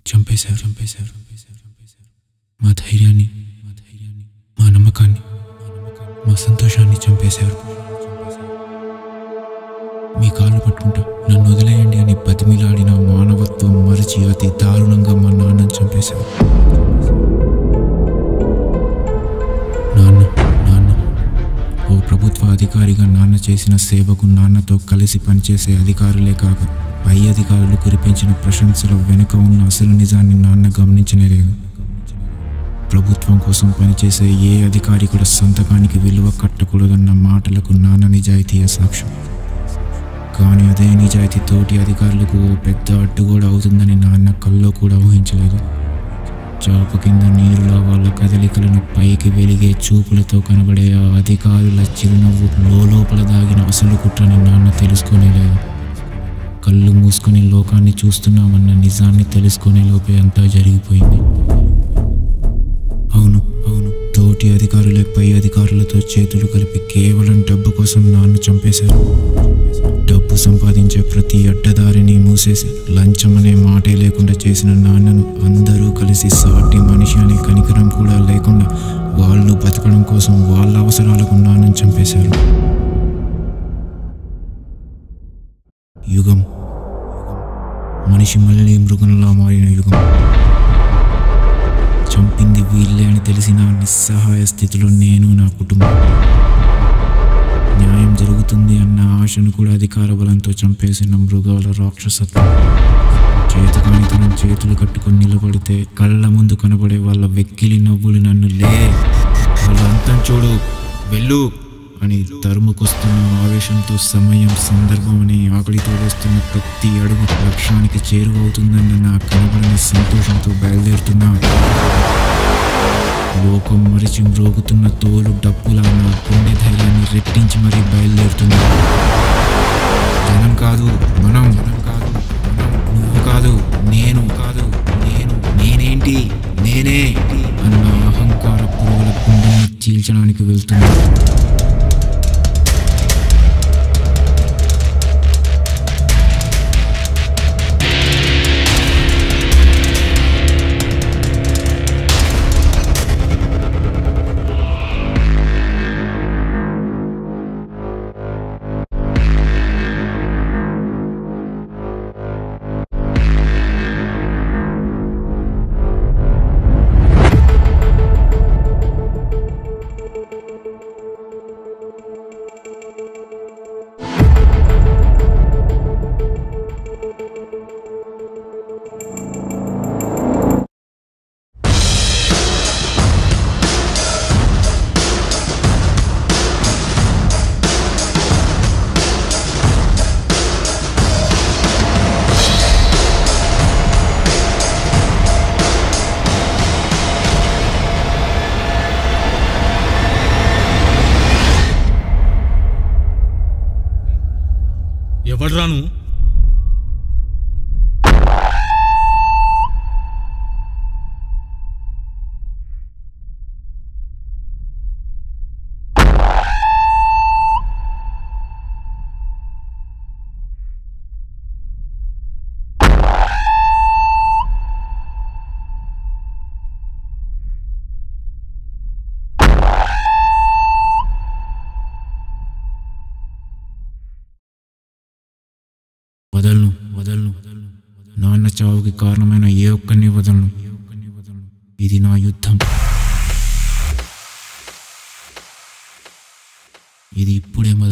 చంపేశారు చంపేశారు చంపేశారు చంపేశారు మా ధైర్యాన్ని మా ధైర్యాన్ని మా నమ్మకాన్ని మా సంతోషాన్ని చంపేశారు మీ కాళ్ళు పట్టుకుంటా నన్ను వదిలేయండి అని బతిమిలాడిన మానవత్వం మరిచి అతి దారుణంగా మా నాన్నని చంపేశారు నాన్న నాన్న ఓ ప్రభుత్వ అధికారిగా నాన్న చేసిన సేవకు నాన్నతో కలిసి పనిచేసే అధికారులే కాక పై అధికారులు కురిపించిన ప్రశంసల వెనుక ఉన్న అసలు నిజాన్ని నాన్న గమనించనే లేదు ప్రభుత్వం కోసం పనిచేసే ఏ అధికారి కూడా సంతకానికి విలువ కట్టకూడదన్న మాటలకు నాన్న నిజాయితీయ సాక్ష్యం కానీ అదే నిజాయితీ తోటి అధికారులకు ఓ పెద్ద అడ్డు కూడా అవుతుందని నాన్న కల్లో కూడా ఊహించలేదు చాప కింద నీరులా వాళ్ళ కదలికలను పైకి వెలిగే చూపులతో కనబడే ఆ అధికారుల చిరునవ్వు లోపల దాగిన అసలు కుట్రని నాన్న తెలుసుకోనేలేదు కళ్ళు మూసుకొని లోకాన్ని చూస్తున్నామన్న నిజాన్ని తెలుసుకునే లోపే అంతా జరిగిపోయింది అవును అవును తోటి అధికారులే పై అధికారులతో చేతులు కలిపి కేవలం డబ్బు కోసం నాన్న చంపేశారు డబ్బు సంపాదించే ప్రతి అడ్డదారిని మూసేసి లంచం అనే మాటే లేకుండా చేసిన నాన్నను అందరూ కలిసి సాటి మనిషి అనే కనికరం కూడా లేకుండా వాళ్ళు బతకడం కోసం వాళ్ళ అవసరాలకు నాన్నను చంపేశారు యుగం మనిషి మళ్ళీ మృగంలా మారిన యుగం చంపింది వీళ్ళే అని తెలిసిన నిస్సహాయ స్థితిలో నేను నా కుటుంబం న్యాయం జరుగుతుంది అన్న ఆశను కూడా అధికార బలంతో చంపేసిన మృగాల రాక్షసత్వం చేతకానితనం చేతులు కట్టుకొని నిలబడితే కళ్ళ ముందు కనబడే వాళ్ళ వెక్కిలి నవ్వులు నన్ను లే వాళ్ళ అంతం చూడు వెళ్ళు అని తరుముకొస్తున్న ఆవేశంతో సమయం సందర్భం అని ఆకలితో వేస్తున్న ప్రతి అడుగు లక్ష్యానికి చేరువవుతుందన్న నా కనబడని సంతోషంతో బయలుదేరుతున్నా లోకం మరిచి మ్రోగుతున్న తోలు డప్పులా నా గుండె ధైర్యాన్ని రెట్టించి మరీ బయలుదేరుతున్నా జనం కాదు మనం మనం కాదు మనం నువ్వు కాదు నేను కాదు నేను నేనేంటి నేనే అన్న అహంకార పురుగుల గుండెని చీల్చడానికి వెళ్తున్నా ఎవడ్రాను వదలను వదలను నాన్న చావుకి కారణమైన ఏ ఒక్కరిని వదలను ఇది నా యుద్ధం ఇది ఇప్పుడే